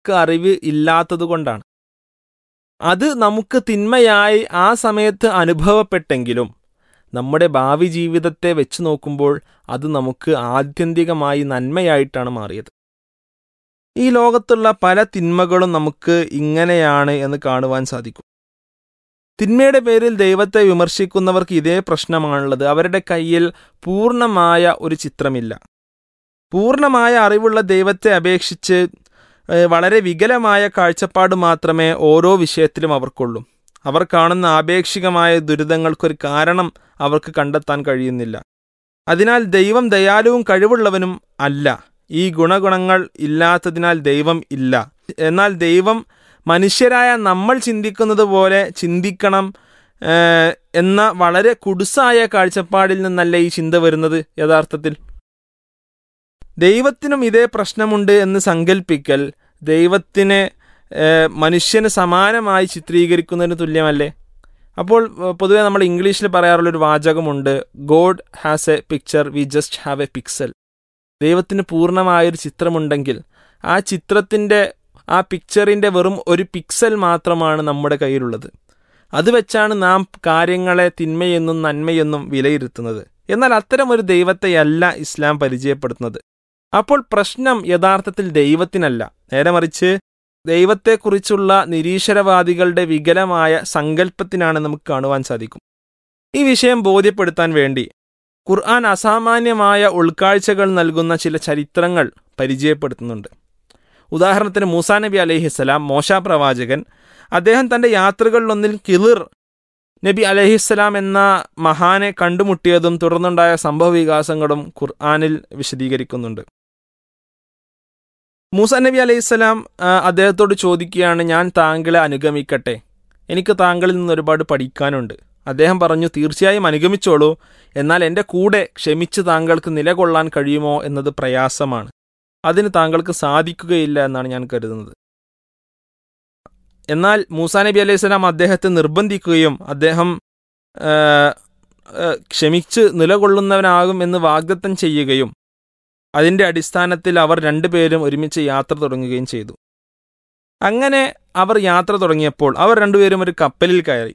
നമുക്ക് അറിവ് ഇല്ലാത്തതുകൊണ്ടാണ് അത് നമുക്ക് തിന്മയായി ആ സമയത്ത് അനുഭവപ്പെട്ടെങ്കിലും നമ്മുടെ ഭാവി ജീവിതത്തെ വെച്ച് നോക്കുമ്പോൾ അത് നമുക്ക് ആത്യന്തികമായി നന്മയായിട്ടാണ് മാറിയത് ഈ ലോകത്തുള്ള പല തിന്മകളും നമുക്ക് ഇങ്ങനെയാണ് എന്ന് കാണുവാൻ സാധിക്കും തിന്മയുടെ പേരിൽ ദൈവത്തെ വിമർശിക്കുന്നവർക്ക് ഇതേ പ്രശ്നമാണുള്ളത് അവരുടെ കയ്യിൽ പൂർണ്ണമായ ഒരു ചിത്രമില്ല പൂർണ്ണമായ അറിവുള്ള ദൈവത്തെ അപേക്ഷിച്ച് ഏഹ്, വളരെ വികലമായ കാഴ്ചപ്പാട് മാത്രമേ ഓരോ വിഷയത്തിലും അവർക്കുള്ളൂ അവർ കാണുന്ന ആപേക്ഷികമായ ദുരിതങ്ങൾക്കൊരു കാരണം അവർക്ക് കണ്ടെത്താൻ കഴിയുന്നില്ല അതിനാൽ ദൈവം ദയാലുവും കഴിവുള്ളവനും അല്ല ഈ ഗുണഗുണങ്ങൾ ഇല്ലാത്തതിനാൽ ദൈവം ഇല്ല എന്നാൽ ദൈവം മനുഷ്യരായ നമ്മൾ ചിന്തിക്കുന്നത് പോലെ ചിന്തിക്കണം ഏഹ്, എന്ന വളരെ കുടുസായ കാഴ്ചപ്പാടിൽ നിന്നല്ല ഈ ചിന്ത വരുന്നത് യഥാർത്ഥത്തിൽ ദൈവത്തിനും ഇതേ പ്രശ്നമുണ്ട് എന്ന് സങ്കല്പിക്കൽ ദൈവത്തിനെ ഏഹ്, മനുഷ്യന് സമാനമായി ചിത്രീകരിക്കുന്നതിന് തുല്യമല്ലേ അപ്പോൾ ഏഹ്, പൊതുവെ നമ്മൾ ഇംഗ്ലീഷിൽ പറയാറുള്ളൊരു വാചകമുണ്ട് God has a picture we just have a pixel ദൈവത്തിന് പൂർണ്ണമായൊരു ചിത്രമുണ്ടെങ്കിൽ ആ ചിത്രത്തിൻ്റെ ആ പിക്ചറിൻ്റെ വെറും ഒരു പിക്സൽ മാത്രമാണ് നമ്മുടെ കയ്യിലുള്ളത് അത് വെച്ചാണ് നാം കാര്യങ്ങളെ തിന്മയെന്നും നന്മയെന്നും വിലയിരുത്തുന്നത് എന്നാൽ അത്തരം ഒരു ദൈവത്തെയല്ല ഇസ്ലാം പരിചയപ്പെടുത്തുന്നത് അപ്പോൾ പ്രശ്നം യഥാർത്ഥത്തിൽ ദൈവത്തിനല്ല നേരെ മറിച്ച് ദൈവത്തെക്കുറിച്ചുള്ള നിരീശ്വരവാദികളുടെ വികലമായ സങ്കല്പത്തിനാണ് നമുക്ക് കാണുവാൻ സാധിക്കും ഈ വിഷയം ബോധ്യപ്പെടുത്താൻ വേണ്ടി ഖുർആൻ അസാമാന്യമായ ഉൾക്കാഴ്ചകൾ നൽകുന്ന ചില ചരിത്രങ്ങൾ പരിചയപ്പെടുത്തുന്നുണ്ട് ഉദാഹരണത്തിന് മൂസാ നബി അലഹിസ്സലാം മോശ പ്രവാചകൻ അദ്ദേഹം തൻ്റെ യാത്രകളിലൊന്നിൽ കിളിർ നബി അലഹിസ്സലാം എന്ന മഹാനെ കണ്ടുമുട്ടിയതും തുടർന്നുണ്ടായ സംഭവവികാസങ്ങളും ഖുർആാനിൽ വിശദീകരിക്കുന്നുണ്ട് മൂസ നബി അലൈഹിസ്സലാം ആ, അദ്ദേഹത്തോട് ചോദിക്കുകയാണ് ഞാൻ താങ്കളെ അനുഗമിക്കട്ടെ എനിക്ക് താങ്കളിൽ നിന്ന് ഒരുപാട് പഠിക്കാനുണ്ട് അദ്ദേഹം പറഞ്ഞു തീർച്ചയായും അനുഗമിച്ചോളൂ എന്നാൽ എൻ്റെ കൂടെ ക്ഷമിച്ച് താങ്കൾക്ക് നിലകൊള്ളാൻ കഴിയുമോ എന്നത് പ്രയാസമാണ് അതിന് താങ്കൾക്ക് സാധിക്കുകയില്ല എന്നാണ് ഞാൻ കരുതുന്നത് എന്നാൽ മൂസാ നബി അലൈഹി സ്വലാം അദ്ദേഹത്തെ നിർബന്ധിക്കുകയും അദ്ദേഹം ആ, ആ, ക്ഷമിച്ച് നിലകൊള്ളുന്നവനാകും എന്ന് വാഗ്ദത്തം ചെയ്യുകയും അതിൻ്റെ അടിസ്ഥാനത്തിൽ അവർ രണ്ടുപേരും ഒരുമിച്ച് യാത്ര തുടങ്ങുകയും ചെയ്തു അങ്ങനെ അവർ യാത്ര തുടങ്ങിയപ്പോൾ അവർ രണ്ടുപേരും ഒരു കപ്പലിൽ കയറി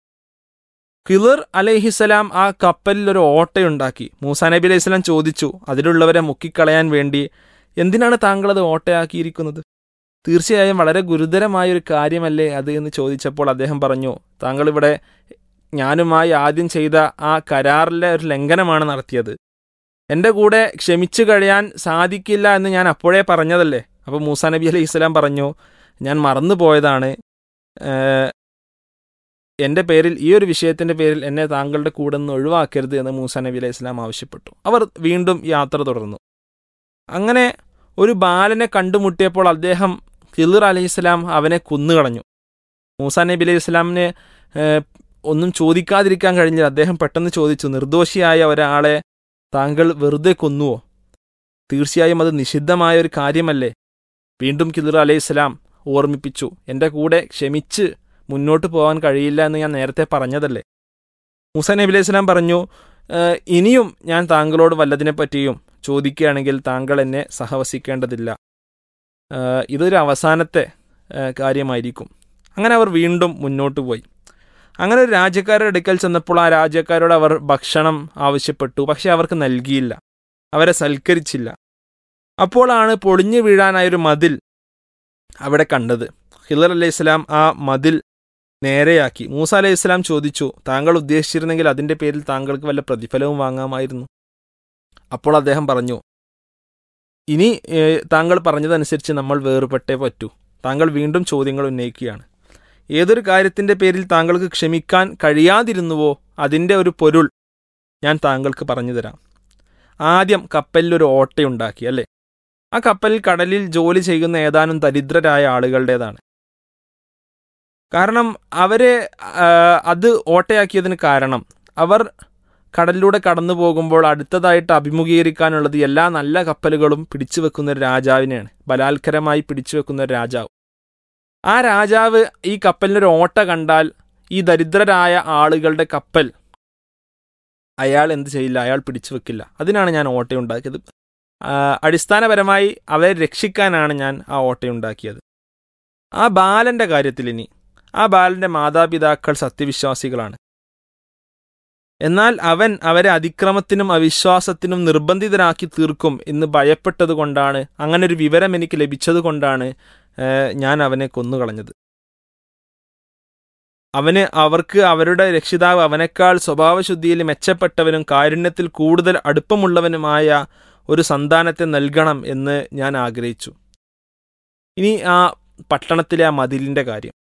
ഖിളിർ അലൈഹിസലാം ആ കപ്പലിൽ ഒരു ഓട്ടയുണ്ടാക്കി മൂസാ നബി അലൈഹി സ്വലാം ചോദിച്ചു അതിലുള്ളവരെ മുക്കിക്കളയാൻ വേണ്ടി എന്തിനാണ് താങ്കൾ അത് ഓട്ടയാക്കിയിരിക്കുന്നത് തീർച്ചയായും വളരെ ഗുരുതരമായ ഒരു കാര്യമല്ലേ അത് എന്ന് ചോദിച്ചപ്പോൾ അദ്ദേഹം പറഞ്ഞു താങ്കൾ ഇവിടെ ഞാനുമായി ആദ്യം ചെയ്ത ആ കരാറിലെ ഒരു ലംഘനമാണ് നടത്തിയത് എൻ്റെ കൂടെ ക്ഷമിച്ചു കഴിയാൻ സാധിക്കില്ല എന്ന് ഞാൻ അപ്പോഴേ പറഞ്ഞതല്ലേ അപ്പോൾ മൂസാ നബി അലൈഹി ഇസ്ലാം പറഞ്ഞു ഞാൻ മറന്നുപോയതാണ് ഏഹ്, എൻ്റെ പേരിൽ ഈ ഒരു വിഷയത്തിൻ്റെ പേരിൽ എന്നെ താങ്കളുടെ കൂടെ നിന്ന് ഒഴിവാക്കരുത് എന്ന് മൂസാ നബി അലൈഹി ഇസ്ലാം ആവശ്യപ്പെട്ടു അവർ വീണ്ടും യാത്ര തുടർന്നു അങ്ങനെ ഒരു ബാലനെ കണ്ടുമുട്ടിയപ്പോൾ അദ്ദേഹം ഖിളിർ അലൈഹി ഇസ്ലാം അവനെ കൊന്നുകളഞ്ഞു മൂസാ നബി അലൈഹി ഇസ്ലാമിനെ ഏഹ്, ഒന്നും ചോദിക്കാതിരിക്കാൻ കഴിഞ്ഞില്ല അദ്ദേഹം പെട്ടെന്ന് ചോദിച്ചു നിർദോഷിയായ ഒരാളെ താങ്കൾ വെറുതെ കൊന്നുവോ തീർച്ചയായും അത് നിഷിദ്ധമായ ഒരു കാര്യമല്ലേ വീണ്ടും ഖിളിർ അലൈഹി ഇസ്ലാം ഓർമ്മിപ്പിച്ചു എൻ്റെ കൂടെ ക്ഷമിച്ച് മുന്നോട്ട് പോകാൻ കഴിയില്ല എന്ന് ഞാൻ നേരത്തെ പറഞ്ഞതല്ലേ മൂസ നബി അലൈഹി സ്വലാം പറഞ്ഞു "ഏഹ്, ഇനിയും ഞാൻ താങ്കളോട് വല്ലതിനെ പറ്റിയും ചോദിക്കുകയാണെങ്കിൽ താങ്കൾ എന്നെ സഹവസിക്കേണ്ടതില്ല ഏഹ്, ഇതൊരു അവസാനത്തെ ഏഹ്, കാര്യമായിരിക്കും അങ്ങനെ അവർ വീണ്ടും മുന്നോട്ട് പോയി അങ്ങനെ ഒരു രാജ്യക്കാരുടെ അടുക്കൽ ചെന്നപ്പോൾ ആ രാജ്യക്കാരോട് അവർ ഭക്ഷണം ആവശ്യപ്പെട്ടു പക്ഷെ അവർക്ക് നൽകിയില്ല അവരെ സൽക്കരിച്ചില്ല അപ്പോഴാണ് പൊളിഞ്ഞു വീഴാനായൊരു മതിൽ അവിടെ കണ്ടത് ഹിലർ അലൈഹി സ്വലാം ആ മതിൽ നേരെയാക്കി മൂസ അലൈഹി സ്വലാം ചോദിച്ചു താങ്കൾ ഉദ്ദേശിച്ചിരുന്നെങ്കിൽ അതിൻ്റെ പേരിൽ താങ്കൾക്ക് വല്ല പ്രതിഫലവും വാങ്ങാമായിരുന്നു അപ്പോൾ അദ്ദേഹം പറഞ്ഞു ഇനി ഏഹ്, താങ്കൾ പറഞ്ഞതനുസരിച്ച് നമ്മൾ വേറുപെട്ടേ പറ്റൂ താങ്കൾ വീണ്ടും ചോദ്യങ്ങൾ ഉന്നയിക്കുകയാണ് ഏതൊരു കാര്യത്തിൻ്റെ പേരിൽ താങ്കൾക്ക് ക്ഷമിക്കാൻ കഴിയാതിരുന്നുവോ അതിൻ്റെ ഒരു പൊരുൾ ഞാൻ താങ്കൾക്ക് പറഞ്ഞു തരാം ആദ്യം കപ്പലിൽ ഒരു ഓട്ടയുണ്ടാക്കി അല്ലേ ആ കപ്പലിൽ കടലിൽ ജോലി ചെയ്യുന്ന ഏതാനും ദരിദ്രരായ ആളുകളുടേതാണ് കാരണം അവരെ ആ, അത് ഓട്ടയാക്കിയതിന് കാരണം അവർ കടലിലൂടെ കടന്നു പോകുമ്പോൾ അടുത്തതായിട്ട് അഭിമുഖീകരിക്കാനുള്ളത് എല്ലാ നല്ല കപ്പലുകളും പിടിച്ചു വെക്കുന്ന ഒരു രാജാവിനെയാണ് ബലാത്കരമായി പിടിച്ചു വെക്കുന്ന ഒരു രാജാവ് ആ രാജാവ് ഈ കപ്പലിനൊരു ഓട്ട കണ്ടാൽ ഈ ദരിദ്രരായ ആളുകളുടെ കപ്പൽ അയാൾ എന്ത് ചെയ്യില്ല അയാൾ പിടിച്ചു വെക്കില്ല അതിനാണ് ഞാൻ ഓട്ടയുണ്ടാക്കിയത് ആ, അടിസ്ഥാനപരമായി അവരെ രക്ഷിക്കാനാണ് ഞാൻ ആ ഓട്ടയുണ്ടാക്കിയത് ആ ബാലന്റെ കാര്യത്തിൽ ഇനി ആ ബാലന്റെ മാതാപിതാക്കൾ സത്യവിശ്വാസികളാണ് എന്നാൽ അവൻ അവരെ അതിക്രമത്തിനും അവിശ്വാസത്തിനും നിർബന്ധിതരാക്കി തീർക്കും എന്ന് ഭയപ്പെട്ടത് കൊണ്ടാണ് അങ്ങനെ ഒരു വിവരം എനിക്ക് ലഭിച്ചത് കൊണ്ടാണ് ഏഹ്, ഞാൻ അവനെ കൊന്നുകളഞ്ഞത് അവന് അവർക്ക് അവരുടെ രക്ഷിതാവ് അവനേക്കാൾ സ്വഭാവശുദ്ധിയിൽ മെച്ചപ്പെട്ടവനും കാരുണ്യത്തിൽ കൂടുതൽ അടുപ്പമുള്ളവനുമായ ഒരു സന്താനത്തെ നൽകണം എന്ന് ഞാൻ ആഗ്രഹിച്ചു ഇനി ആ പട്ടണത്തിലെ ആ മതിലിന്റെ കാര്യം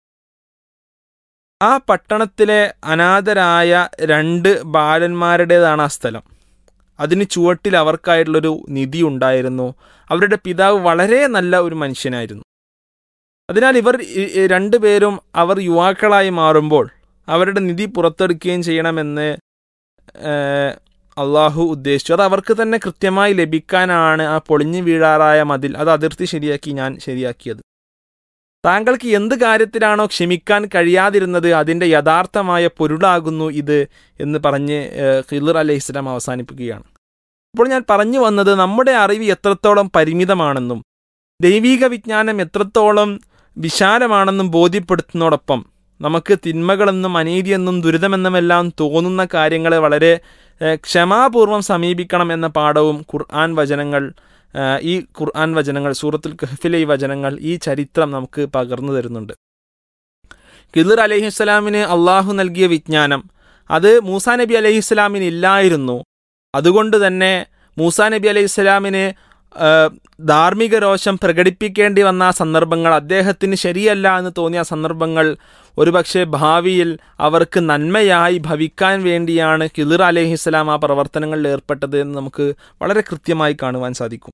ആ പട്ടണത്തിലെ അനാഥരായ രണ്ട് ബാലന്മാരുടേതാണ് ആ സ്ഥലം അതിന് ചുവട്ടിൽ അവർക്കായിട്ടുള്ളൊരു നിധി ഉണ്ടായിരുന്നു അവരുടെ പിതാവ് വളരെ നല്ല ഒരു മനുഷ്യനായിരുന്നു അതിനാൽ ഇവർ ഇ- ഇ- രണ്ടുപേരും അവർ യുവാക്കളായി മാറുമ്പോൾ അവരുടെ നിധി പുറത്തെടുക്കുകയും ചെയ്യണമെന്ന് ഏഹ്, അള്ളാഹു ഉദ്ദേശിച്ചു അത് അവർക്ക് തന്നെ കൃത്യമായി ലഭിക്കാനാണ് ആ പൊളിഞ്ഞു വീഴാറായ മതിൽ അത് അതിർത്തി ശരിയാക്കി ഞാൻ ശരിയാക്കിയത് താങ്കൾക്ക് എന്ത് കാര്യത്തിലാണോ ക്ഷമിക്കാൻ കഴിയാതിരുന്നത് അതിൻ്റെ യഥാർത്ഥമായ പൊരുളാകുന്നു ഇത് എന്ന് പറഞ്ഞ് ഏഹ്, ഖിളിർ അലൈഹി ഇസ്ലാം അവസാനിപ്പിക്കുകയാണ് അപ്പോൾ ഞാൻ പറഞ്ഞു വന്നത് നമ്മുടെ അറിവ് എത്രത്തോളം പരിമിതമാണെന്നും ദൈവീക വിജ്ഞാനം എത്രത്തോളം വിശാലമാണെന്നും ബോധ്യപ്പെടുത്തുന്നതോടൊപ്പം നമുക്ക് തിന്മകളെന്നും അനീതിയെന്നും ദുരിതമെന്നുമെല്ലാം തോന്നുന്ന കാര്യങ്ങളെ വളരെ ഏഹ്, ക്ഷമാപൂർവം സമീപിക്കണം എന്ന പാഠവും ഖുർആൻ വചനങ്ങൾ ഏഹ്, ഈ ഖുർആൻ വചനങ്ങൾ സൂറത്തുൽ കഹഫിലെ ഈ വചനങ്ങൾ ഈ ചരിത്രം നമുക്ക് പകർന്നു തരുന്നുണ്ട് ഖിദിർ അലഹിസ്സലാമിന് അള്ളാഹു നൽകിയ വിജ്ഞാനം അത് മൂസാ നബി അലഹിസ്സലാമിന് ഇല്ലായിരുന്നു അതുകൊണ്ട് തന്നെ മൂസാ നബി അലൈഹിസ്സലാമിന് ഏഹ്, ധാർമ്മിക രോഷം പ്രകടിപ്പിക്കേണ്ടി വന്ന ആ സന്ദർഭങ്ങൾ അദ്ദേഹത്തിന് ശരിയല്ല എന്ന് തോന്നിയ സന്ദർഭങ്ങൾ ഒരുപക്ഷെ ഭാവിയിൽ അവർക്ക് നന്മയായി ഭവിക്കാൻ വേണ്ടിയാണ് ഖിദിർ അലഹിസ്സലാം ആ പ്രവർത്തനങ്ങളിൽ ഏർപ്പെട്ടത് എന്ന് നമുക്ക് വളരെ കൃത്യമായി കാണുവാൻ സാധിക്കും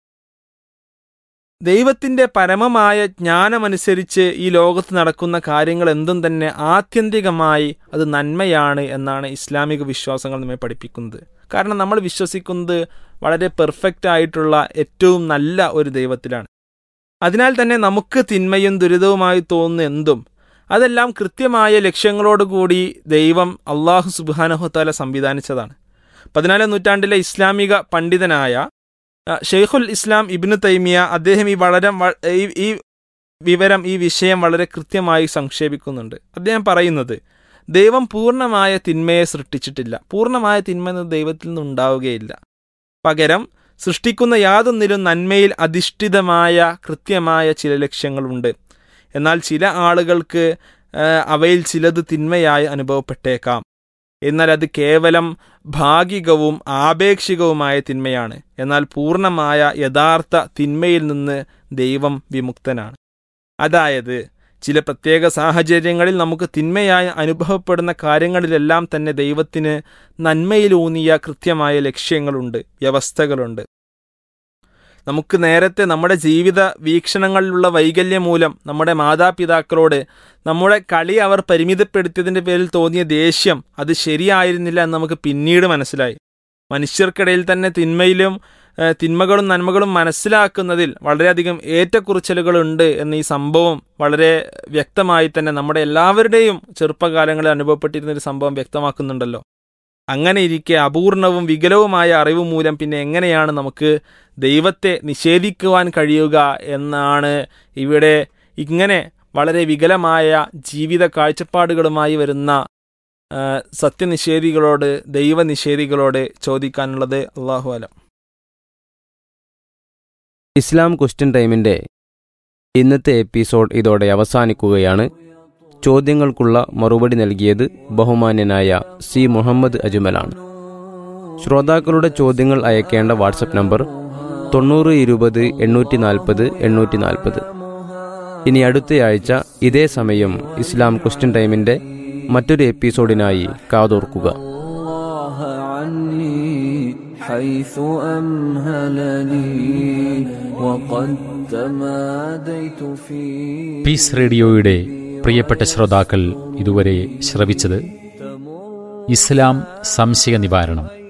ദൈവത്തിന്റെ പരമമായ ജ്ഞാനമനുസരിച്ച് ഈ ലോകത്ത് നടക്കുന്ന കാര്യങ്ങൾ എന്തും തന്നെ ആത്യന്തികമായി അത് നന്മയാണ് എന്നാണ് ഇസ്ലാമിക വിശ്വാസങ്ങൾ നമ്മെ പഠിപ്പിക്കുന്നത് കാരണം നമ്മൾ വിശ്വസിക്കുന്നത് വളരെ പെർഫെക്റ്റ് ആയിട്ടുള്ള ഏറ്റവും നല്ല ഒരു ദൈവത്തിലാണ് അതിനാൽ തന്നെ നമുക്ക് തിന്മയും ദുരിതവുമായി തോന്നുന്ന എന്തും അതെല്ലാം കൃത്യമായ ലക്ഷ്യങ്ങളോടുകൂടി ദൈവം അള്ളാഹു സുബാനഹുത്താല സംവിധാനിച്ചതാണ് പതിനാലാം നൂറ്റാണ്ടിലെ ഇസ്ലാമിക പണ്ഡിതനായ ആ, ഷെയ്ഖുൽ ഇസ്ലാം ഇബ്നു തൈമിയ അദ്ദേഹം ഈ വളരെ വ- ഈ ഈ വിവരം ഈ വിഷയം വളരെ കൃത്യമായി സംക്ഷേപിക്കുന്നുണ്ട് അദ്ദേഹം പറയുന്നത് ദൈവം പൂർണ്ണമായ തിന്മയെ സൃഷ്ടിച്ചിട്ടില്ല പൂർണ്ണമായ തിന്മ എന്നത് ദൈവത്തിൽ നിന്നുണ്ടാവുകയില്ല പകരം സൃഷ്ടിക്കുന്ന യാതൊന്നിലും നന്മയിൽ അധിഷ്ഠിതമായ കൃത്യമായ ചില ലക്ഷ്യങ്ങളുണ്ട് എന്നാൽ ചില ആളുകൾക്ക് ആ, അവയിൽ ചിലത് തിന്മയായി അനുഭവപ്പെട്ടേക്കാം എന്നാൽ അത് കേവലം ഭാഗികവും ആപേക്ഷികവുമായ തിന്മയാണ് എന്നാൽ പൂർണ്ണമായ യഥാർത്ഥ തിന്മയിൽ നിന്ന് ദൈവം വിമുക്തനാണ് അതായത് ചില പ്രത്യേക സാഹചര്യങ്ങളിൽ നമുക്ക് തിന്മയായി അനുഭവപ്പെടുന്ന കാര്യങ്ങളിലെല്ലാം തന്നെ ദൈവത്തിന് നന്മയിലൂന്നിയ കൃത്യമായ ലക്ഷ്യങ്ങളുണ്ട് വ്യവസ്ഥകളുണ്ട് നമുക്ക് നേരത്തെ നമ്മുടെ ജീവിത വീക്ഷണങ്ങളിലുള്ള വൈകല്യം മൂലം നമ്മുടെ മാതാപിതാക്കളോട് നമ്മുടെ കളി അവർ പരിമിതപ്പെടുത്തിയതിൻ്റെ പേരിൽ തോന്നിയ ദേഷ്യം അത് ശരിയായിരുന്നില്ല എന്ന് നമുക്ക് പിന്നീട് മനസ്സിലായി മനുഷ്യർക്കിടയിൽ തന്നെ തിന്മയിലും ഏഹ്, തിന്മകളും നന്മകളും മനസ്സിലാക്കുന്നതിൽ വളരെയധികം ഏറ്റക്കുറിച്ചലുകളുണ്ട് എന്ന ഈ സംഭവം വളരെ വ്യക്തമായി തന്നെ നമ്മുടെ എല്ലാവരുടെയും ചെറുപ്പകാലങ്ങളിൽ അനുഭവപ്പെട്ടിരുന്ന ഒരു സംഭവം വ്യക്തമാക്കുന്നുണ്ടല്ലോ അങ്ങനെ ഇരിക്കെ അപൂർണവും വികലവുമായ അറിവ് മൂലം പിന്നെ എങ്ങനെയാണ് നമുക്ക് ദൈവത്തെ നിഷേധിക്കുവാൻ കഴിയുക എന്നാണ് ഇവിടെ ഇങ്ങനെ വളരെ വികലമായ ജീവിത കാഴ്ചപ്പാടുകളുമായി വരുന്ന ആ, സത്യനിഷേധികളോട് ദൈവനിഷേധികളോട് ചോദിക്കാനുള്ളത് അള്ളാഹു അലം ഇസ്ലാം ക്വസ്റ്റ്യൻ ടൈമിൻ്റെ ഇന്നത്തെ എപ്പിസോഡ് ഇതോടെ അവസാനിക്കുകയാണ് ചോദ്യങ്ങൾക്കുള്ള മറുപടി നൽകിയത് ബഹുമാന്യനായ സി മുഹമ്മദ് അജ്മലാണ് ശ്രോതാക്കളുടെ ചോദ്യങ്ങൾ അയക്കേണ്ട വാട്സപ്പ് നമ്പർ തൊണ്ണൂറ് ഇരുപത് എണ്ണൂറ്റി നാൽപ്പത് എണ്ണൂറ്റി നാൽപ്പത് ഇനി അടുത്തയാഴ്ച ഇതേ സമയം ഇസ്ലാം ക്വസ്റ്റ്യൻ ടൈമിൻ്റെ മറ്റൊരു എപ്പിസോഡിനായി കാതോർക്കുക الله عني حيث أمهلني وقد تماديت في പീസ് റേഡിയോയുടെ പ്രിയപ്പെട്ട ശ്രോതാക്കൾ ഇതുവരെ ശ്രവിച്ചത് ഇസ്ലാം സംശയ നിവാരണം